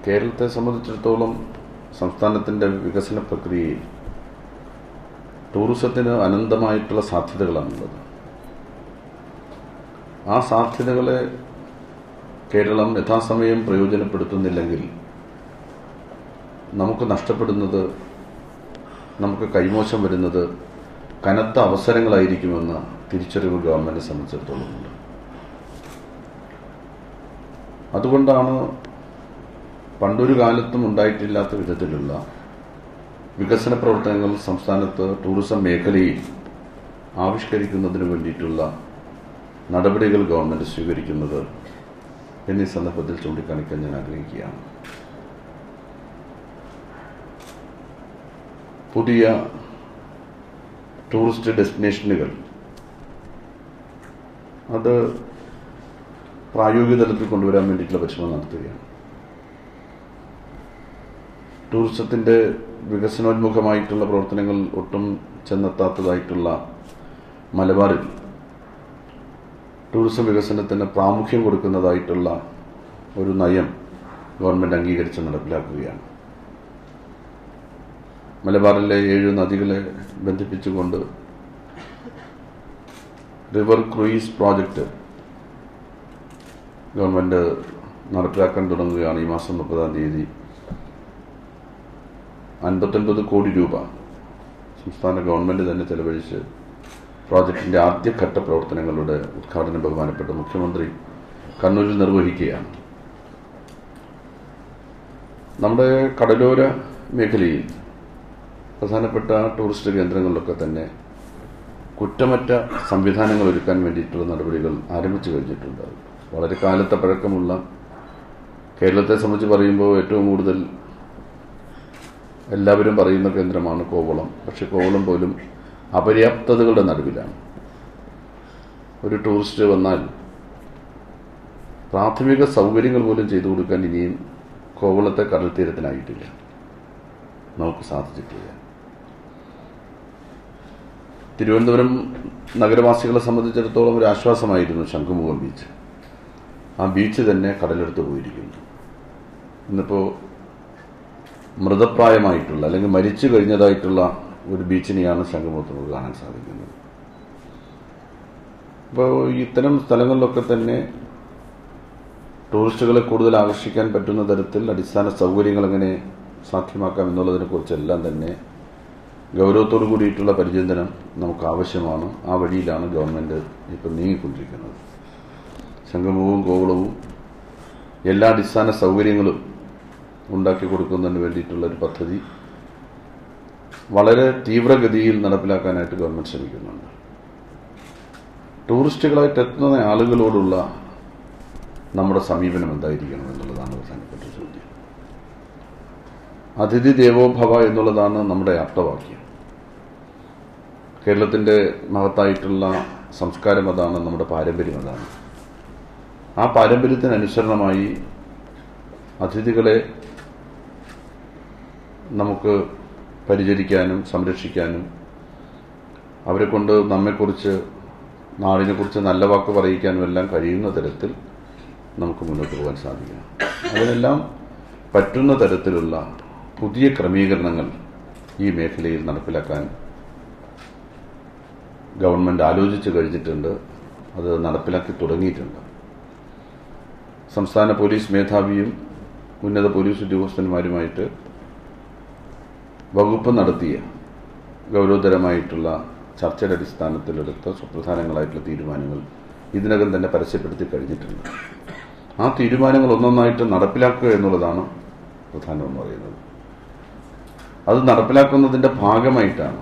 കേരളത്തെ സംബന്ധിച്ചിടത്തോളം സംസ്ഥാനത്തിൻ്റെ വികസന പ്രക്രിയയിൽ ടൂറിസത്തിന് അനന്തമായിട്ടുള്ള സാധ്യതകളാണുള്ളത് ആ സാധ്യതകളെ കേരളം യഥാസമയം പ്രയോജനപ്പെടുത്തുന്നില്ലെങ്കിൽ നമുക്ക് നഷ്ടപ്പെടുന്നത് നമുക്ക് കൈമോശം വരുന്നത് കനത്ത അവസരങ്ങളായിരിക്കുമെന്ന തിരിച്ചറിവ് ഗവൺമെന്റിനെ സംബന്ധിച്ചിടത്തോളം ഉണ്ട് അതുകൊണ്ടാണ് പണ്ടൊരു കാലത്തും ഉണ്ടായിട്ടില്ലാത്ത വിധത്തിലുള്ള വികസന പ്രവർത്തനങ്ങൾ സംസ്ഥാനത്ത് ടൂറിസം മേഖലയിൽ ആവിഷ്കരിക്കുന്നതിന് വേണ്ടിയിട്ടുള്ള നടപടികൾ ഗവൺമെന്റ് സ്വീകരിക്കുന്നത് എന്നീ സന്ദർഭത്തിൽ ചൂണ്ടിക്കാണിക്കാൻ ഞാൻ ആഗ്രഹിക്കുകയാണ് പുതിയ ടൂറിസ്റ്റ് ഡെസ്റ്റിനേഷനുകൾ അത് പ്രായോഗിക തലത്തിൽ കൊണ്ടുവരാൻ വേണ്ടിയിട്ടുള്ള പരിശ്രമം നടത്തുകയാണ് ടൂറിസത്തിന്റെ വികസനോന്മുഖമായിട്ടുള്ള പ്രവർത്തനങ്ങൾ ഒട്ടും ചെന്നെത്താത്തതായിട്ടുള്ള മലബാറിൽ ടൂറിസം വികസനത്തിന് പ്രാമുഖ്യം കൊടുക്കുന്നതായിട്ടുള്ള ഒരു നയം ഗവൺമെന്റ് അംഗീകരിച്ച് നടപ്പിലാക്കുകയാണ് മലബാറിലെ ഏഴ് നദികളെ ബന്ധിപ്പിച്ചുകൊണ്ട് റിവർ ക്രൂയിസ് പ്രോജക്റ്റ് ഗവൺമെന്റ് നടപ്പിലാക്കാൻ തുടങ്ങുകയാണ് ഈ മാസം മുപ്പതാം തീയതി അൻപത്തൊൻപത് കോടി രൂപ സംസ്ഥാന ഗവൺമെന്റ് തന്നെ ചെലവഴിച്ച് പ്രോജക്ടിന്റെ ആദ്യഘട്ട പ്രവർത്തനങ്ങളുടെ ഉദ്ഘാടനം ബഹുമാനപ്പെട്ട മുഖ്യമന്ത്രി കണ്ണൂരിൽ നിർവഹിക്കുകയാണ് നമ്മുടെ കടലോര മേഖലയിൽ പ്രധാനപ്പെട്ട ടൂറിസ്റ്റ് കേന്ദ്രങ്ങളിലൊക്കെ തന്നെ കുറ്റമറ്റ സംവിധാനങ്ങൾ ഒരുക്കാൻ വേണ്ടിയിട്ടുള്ള നടപടികൾ ആരംഭിച്ചു കഴിഞ്ഞിട്ടുണ്ട് വളരെ കാലത്തെ പഴക്കമുള്ള കേരളത്തെ സംബന്ധിച്ച് പറയുമ്പോൾ ഏറ്റവും കൂടുതൽ എല്ലാവരും പറയുന്ന കേന്ദ്രമാണ് കോവളം പക്ഷെ കോവളം പോലും അപര്യാപ്തതകളുടെ നടുവിലാണ് ഒരു ടൂറിസ്റ്റ് വന്നാൽ പ്രാഥമിക സൗകര്യങ്ങൾ പോലും ചെയ്തു കൊടുക്കാൻ ഇനിയും കോവളത്തെ കടൽ തീരത്തിനായിട്ടില്ല നമുക്ക് സാധിച്ചിട്ടില്ല തിരുവനന്തപുരം നഗരവാസികളെ സംബന്ധിച്ചിടത്തോളം ഒരു ആശ്വാസമായിരുന്നു ശംഖുമുഖം ബീച്ച് ആ ബീച്ച് തന്നെ കടലെടുത്ത് പോയിരിക്കുന്നു ഇന്നിപ്പോ മൃതപ്രായമായിട്ടുള്ള അല്ലെങ്കിൽ മരിച്ചു കഴിഞ്ഞതായിട്ടുള്ള ഒരു ബീച്ചിനെയാണ് ശംഖുമുഖത്ത് നമുക്ക് കാണാൻ സാധിക്കുന്നത് അപ്പോൾ ഇത്തരം സ്ഥലങ്ങളിലൊക്കെ തന്നെ ടൂറിസ്റ്റുകളെ കൂടുതൽ ആകർഷിക്കാൻ പറ്റുന്ന തരത്തിൽ അടിസ്ഥാന സൗകര്യങ്ങൾ എങ്ങനെ സാധ്യമാക്കാം എന്നുള്ളതിനെ കുറിച്ചെല്ലാം തന്നെ ഗൗരവത്തോടു കൂടിയിട്ടുള്ള പരിചിന്തനം നമുക്ക് ആവശ്യമാണ് ആ വഴിയിലാണ് ഗവൺമെന്റ് ഇപ്പം നീങ്ങിക്കൊണ്ടിരിക്കുന്നത് സംഗമവും കോവളവും എല്ലാ അടിസ്ഥാന സൗകര്യങ്ങളും ഉണ്ടാക്കി കൊടുക്കുന്നതിന് വേണ്ടിയിട്ടുള്ള ഒരു പദ്ധതി വളരെ തീവ്രഗതിയിൽ നടപ്പിലാക്കാനായിട്ട് ഗവൺമെന്റ് ശ്രമിക്കുന്നുണ്ട് ടൂറിസ്റ്റുകളായിട്ട് എത്തുന്ന ആളുകളോടുള്ള നമ്മുടെ സമീപനം എന്തായിരിക്കണം എന്നുള്ളതാണ് പ്രധാനപ്പെട്ട ചോദ്യം അതിഥി ദേവോഭവ എന്നുള്ളതാണ് നമ്മുടെ ആപ്തവാക്യം കേരളത്തിന്റെ മഹത്തായിട്ടുള്ള സംസ്കാരം അതാണ് നമ്മുടെ പാരമ്പര്യം അതാണ് ആ പാരമ്പര്യത്തിന് അനുസരണമായി അതിഥികളെ നമുക്ക് പരിചരിക്കാനും സംരക്ഷിക്കാനും അവരെ കൊണ്ട് നമ്മെക്കുറിച്ച് നാടിനെക്കുറിച്ച് നല്ല വാക്ക് പറയിക്കാനും എല്ലാം കഴിയുന്ന തരത്തിൽ നമുക്ക് മുന്നോട്ട് പോകാൻ സാധിക്കണം അതിനെല്ലാം പറ്റുന്ന തരത്തിലുള്ള പുതിയ ക്രമീകരണങ്ങൾ ഈ മേഖലയിൽ നടപ്പിലാക്കാൻ ഗവൺമെന്റ് ആലോചിച്ചു കഴിഞ്ഞിട്ടുണ്ട് അത് നടപ്പിലാക്കി തുടങ്ങിയിട്ടുണ്ട് സംസ്ഥാന പോലീസ് മേധാവിയും ഉന്നത പോലീസ് ഉദ്യോഗസ്ഥന്മാരുമായിട്ട് വകുപ്പ് നടത്തിയ ഗൗരവതരമായിട്ടുള്ള ചർച്ചയുടെ അടിസ്ഥാനത്തിലെടുത്ത സുപ്രധാനങ്ങളായിട്ടുള്ള തീരുമാനങ്ങൾ ഇതിനകം തന്നെ പരസ്യപ്പെടുത്തി കഴിഞ്ഞിട്ടുണ്ട് ആ തീരുമാനങ്ങൾ ഒന്നൊന്നായിട്ട് നടപ്പിലാക്കുക എന്നുള്ളതാണ് പ്രധാനമെന്ന് പറയുന്നത് അത് നടപ്പിലാക്കുന്നതിന്റെ ഭാഗമായിട്ടാണ്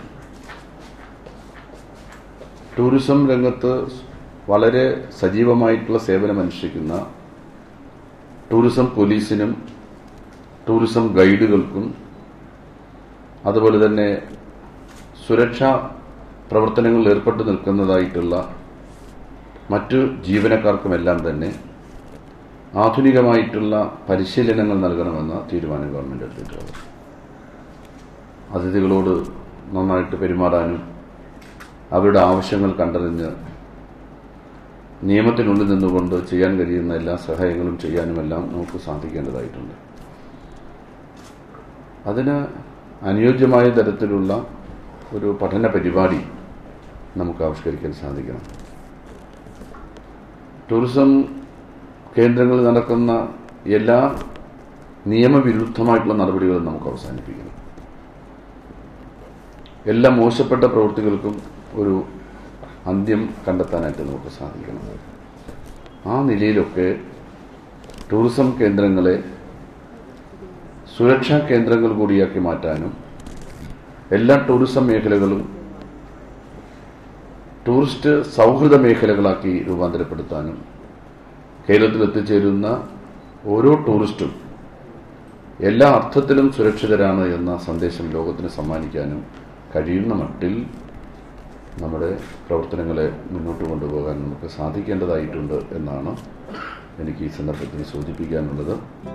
ടൂറിസം രംഗത്ത് വളരെ സജീവമായിട്ടുള്ള സേവനമനുഷ്ഠിക്കുന്ന ടൂറിസം പോലീസിനും ടൂറിസം ഗൈഡുകൾക്കും അതുപോലെ തന്നെ സുരക്ഷാ പ്രവർത്തനങ്ങളിൽ ഏർപ്പെട്ടു നിൽക്കുന്നതായിട്ടുള്ള മറ്റു ജീവനക്കാർക്കുമെല്ലാം തന്നെ ആധുനികമായിട്ടുള്ള പരിശീലനങ്ങൾ നൽകണമെന്ന തീരുമാനം ഗവൺമെന്റ് എടുത്തിട്ടുള്ളത് അതിഥികളോട് നന്നായിട്ട് പെരുമാറാനും അവരുടെ ആവശ്യങ്ങൾ കണ്ടറിഞ്ഞ് നിയമത്തിനുള്ളിൽ നിന്നുകൊണ്ട് ചെയ്യാൻ കഴിയുന്ന എല്ലാ സഹായങ്ങളും ചെയ്യാനുമെല്ലാം നമുക്ക് സാധിക്കേണ്ടതായിട്ടുണ്ട് അതിന് അനുയോജ്യമായ തരത്തിലുള്ള ഒരു പഠന പരിപാടി നമുക്ക് ആവിഷ്കരിക്കാൻ സാധിക്കണം ടൂറിസം കേന്ദ്രങ്ങളിൽ നടക്കുന്ന എല്ലാ നിയമവിരുദ്ധമായിട്ടുള്ള നടപടികളും നമുക്ക് അവസാനിപ്പിക്കണം എല്ലാ മോശപ്പെട്ട പ്രവൃത്തികൾക്കും ഒരു അന്ത്യം കണ്ടെത്താനായിട്ട് നമുക്ക് സാധിക്കണം ആ നിലയിലൊക്കെ ടൂറിസം കേന്ദ്രങ്ങളെ സുരക്ഷാ കേന്ദ്രങ്ങൾ കൂടിയാക്കി മാറ്റാനും എല്ലാ ടൂറിസം മേഖലകളും ടൂറിസ്റ്റ് സൗഹൃദ മേഖലകളാക്കി രൂപാന്തരപ്പെടുത്താനും കേരളത്തിൽ എത്തിച്ചേരുന്ന ഓരോ ടൂറിസ്റ്റും എല്ലാ അർത്ഥത്തിലും സുരക്ഷിതരാണ് എന്ന സന്ദേശം ലോകത്തിന് സമ്മാനിക്കാനും കഴിയുന്ന മട്ടിൽ നമ്മുടെ പ്രവർത്തനങ്ങളെ മുന്നോട്ട് കൊണ്ടുപോകാൻ നമുക്ക് സാധിക്കേണ്ടതായിട്ടുണ്ട് എന്നാണ് എനിക്ക് ഈ സന്ദർഭത്തിൽ സൂചിപ്പിക്കാനുള്ളത്